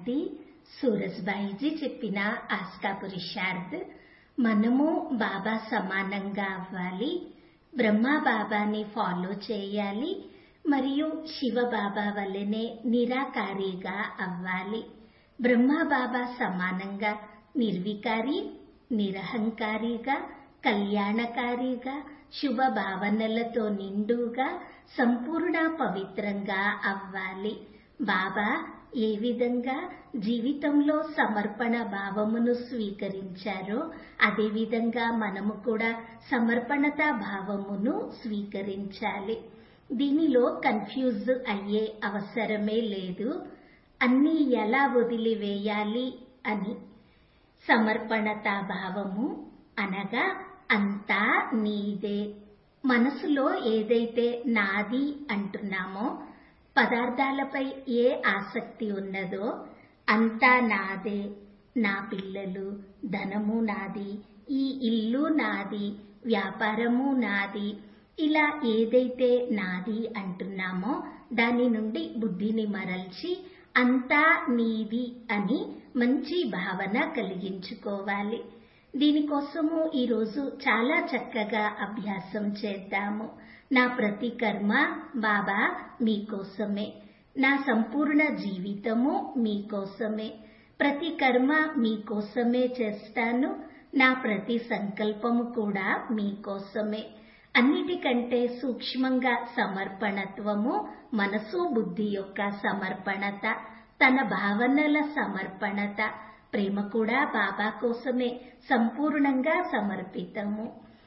శాంతి సూరజ్బాయిజీ చెప్పిన ఆస్కా పురుషార్థ్ మనము బాబా సమానంగా అవ్వాలి బ్రహ్మ బాబాని ఫాలో చేయాలి మరియు శివ బాబా వల్లనే నిరాకారిగా అవ్వాలి బ్రహ్మ బాబా సమానంగా నిర్వికారి నిరహంకారిగా కళ్యాణకారిగా శుభ భావనలతో నిండుగా సంపూర్ణ పవిత్రంగా అవ్వాలి బాబా ఏ విధంగా జీవితంలో సమర్పణ భావమును స్వీకరించారో అదేవిధంగా మనము కూడా సమర్పణత భావమును స్వీకరించాలి దీనిలో కన్ఫ్యూజ్ అయ్యే అవసరమే లేదు అన్నీ ఎలా వదిలివేయాలి అని సమర్పణత భావము అనగా అంతా నీదే మనసులో ఏదైతే నాది అంటున్నామో పదార్థాలపై ఏ ఆసక్తి ఉన్నదో అంతా నాదే నా పిల్లలు ధనము నాది ఈ ఇల్లు నాది వ్యాపారము నాది ఇలా ఏదైతే నాది అంటున్నామో దాని నుండి బుద్ధిని మరల్చి అంతా నీది అని మంచి భావన కలిగించుకోవాలి దీనికోసము ఈరోజు చాలా చక్కగా అభ్యాసం చేద్దాము నా ప్రతి కర్మ బాబా మీకోసమే నా సంపూర్ణ జీవితము మీకోసమే ప్రతి కర్మ మీకోసమే చేస్తాను నా ప్రతి సంకల్పము కూడా మీకోసమే అన్నిటికంటే సూక్ష్మంగా సమర్పణత్వము మనసు బుద్ధి యొక్క సమర్పణత తన భావనల సమర్పణత ప్రేమ కూడా బాబా కోసమే సంపూర్ణంగా సమర్పితము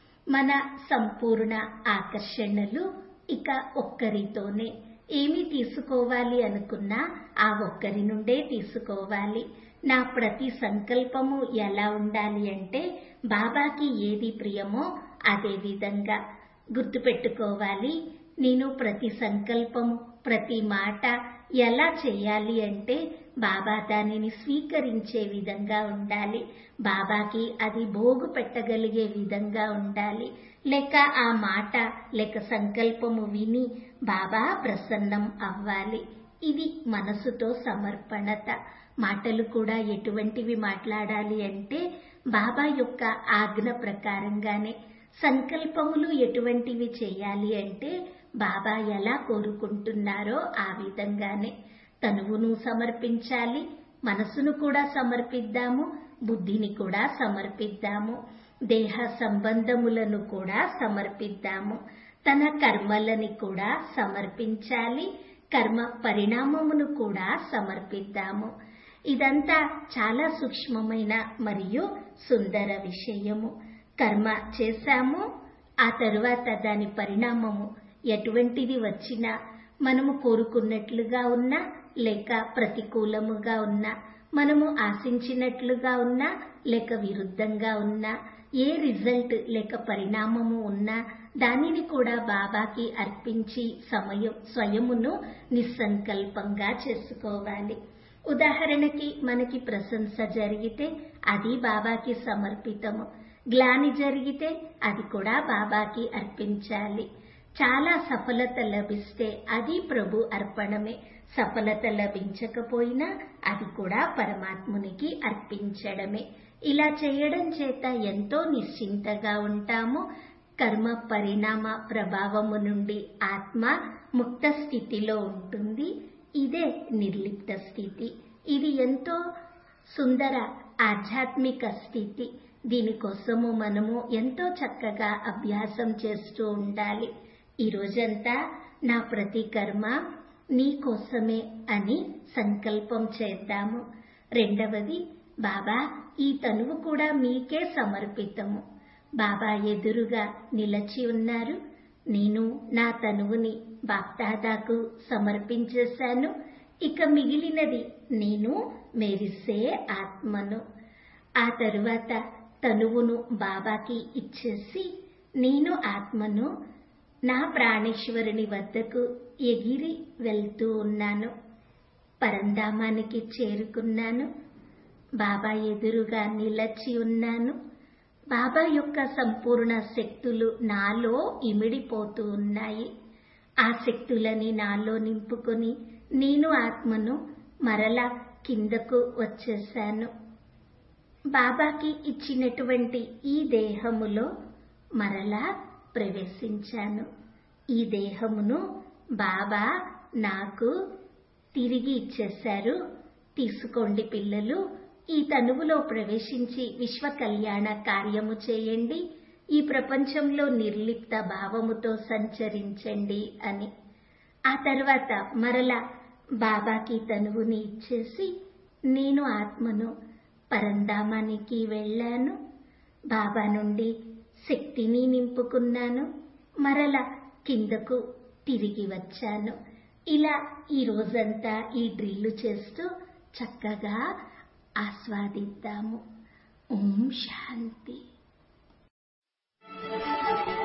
మన సంపూర్ణ ఆకర్షణలు ఇక ఒక్కరితోనే ఏమి తీసుకోవాలి అనుకున్నా ఆ ఒక్కరి నుండే తీసుకోవాలి నా ప్రతి సంకల్పము ఎలా ఉండాలి అంటే బాబాకి ఏది ప్రియమో అదే విధంగా గుర్తుపెట్టుకోవాలి నేను ప్రతి సంకల్పము ప్రతి మాట ఎలా చేయాలి అంటే బాబా దానిని స్వీకరించే విధంగా ఉండాలి బాబాకి అది భోగు పెట్టగలిగే విధంగా ఉండాలి లేక ఆ మాట లేక సంకల్పము విని బాబా ప్రసన్నం అవ్వాలి ఇది మనసుతో సమర్పణత మాటలు కూడా ఎటువంటివి మాట్లాడాలి అంటే బాబా యొక్క ఆజ్ఞ ప్రకారంగానే సంకల్పములు ఎటువంటివి చేయాలి అంటే బాబా ఎలా కోరుకుంటున్నారో ఆ విధంగానే తనువును సమర్పించాలి మనసును కూడా సమర్పిద్దాము బుద్ధిని కూడా సమర్పిద్దాము దేహ సంబంధములను కూడా సమర్పిద్దాము తన కర్మలని కూడా సమర్పించాలి కర్మ పరిణామమును కూడా సమర్పిద్దాము ఇదంతా చాలా సూక్ష్మమైన మరియు సుందర విషయము కర్మ చేశాము ఆ తరువాత దాని పరిణామము ఎటువంటిది వచ్చినా మనము కోరుకున్నట్లుగా ఉన్నా లేక ప్రతికూలముగా ఉన్నా మనము ఆశించినట్లుగా ఉన్నా లేక విరుద్ధంగా ఉన్నా ఏ రిజల్ట్ లేక పరిణామము ఉన్నా దానిని కూడా బాబాకి అర్పించి సమయం స్వయమును నిస్సంకల్పంగా చేసుకోవాలి ఉదాహరణకి మనకి ప్రశంస జరిగితే అది బాబాకి సమర్పితము గ్లాని జరిగితే అది కూడా బాబాకి అర్పించాలి చాలా సఫలత లభిస్తే అది ప్రభు అర్పణమే సఫలత లభించకపోయినా అది కూడా పరమాత్మునికి అర్పించడమే ఇలా చేయడం చేత ఎంతో నిశ్చింతగా ఉంటాము కర్మ పరిణామ ప్రభావము నుండి ఆత్మ ముక్త స్థితిలో ఉంటుంది ఇదే నిర్లిప్త స్థితి ఇది ఎంతో సుందర ఆధ్యాత్మిక స్థితి దీనికోసము మనము ఎంతో చక్కగా అభ్యాసం చేస్తూ ఉండాలి ఈ రోజంతా నా ప్రతి కర్మ నీ కోసమే అని సంకల్పం చేద్దాము రెండవది బాబా ఈ తనువు కూడా మీకే సమర్పితము బాబా ఎదురుగా నిలచి ఉన్నారు నేను నా తనువుని బాప్దాదాకు సమర్పించేశాను ఇక మిగిలినది నేను మెరిసే ఆత్మను ఆ తరువాత తనువును బాబాకి ఇచ్చేసి నేను ఆత్మను నా ప్రాణేశ్వరుని వద్దకు ఎగిరి వెళ్తూ ఉన్నాను పరంధామానికి చేరుకున్నాను బాబా ఎదురుగా నిలచి ఉన్నాను బాబా యొక్క సంపూర్ణ శక్తులు నాలో ఇమిడిపోతూ ఉన్నాయి ఆ శక్తులని నాలో నింపుకొని నేను ఆత్మను మరలా కిందకు వచ్చేశాను బాబాకి ఇచ్చినటువంటి ఈ దేహములో మరలా ప్రవేశించాను ఈ దేహమును బాబా నాకు తిరిగి ఇచ్చేశారు తీసుకోండి పిల్లలు ఈ తనువులో ప్రవేశించి విశ్వ కళ్యాణ కార్యము చేయండి ఈ ప్రపంచంలో నిర్లిప్త భావముతో సంచరించండి అని ఆ తర్వాత మరలా బాబాకి తనువుని ఇచ్చేసి నేను ఆత్మను పరంధామానికి వెళ్ళాను బాబా నుండి శక్తిని నింపుకున్నాను మరల కిందకు తిరిగి వచ్చాను ఇలా ఈ రోజంతా ఈ డ్రిల్లు చేస్తూ చక్కగా ఆస్వాదిద్దాము ఓం శాంతి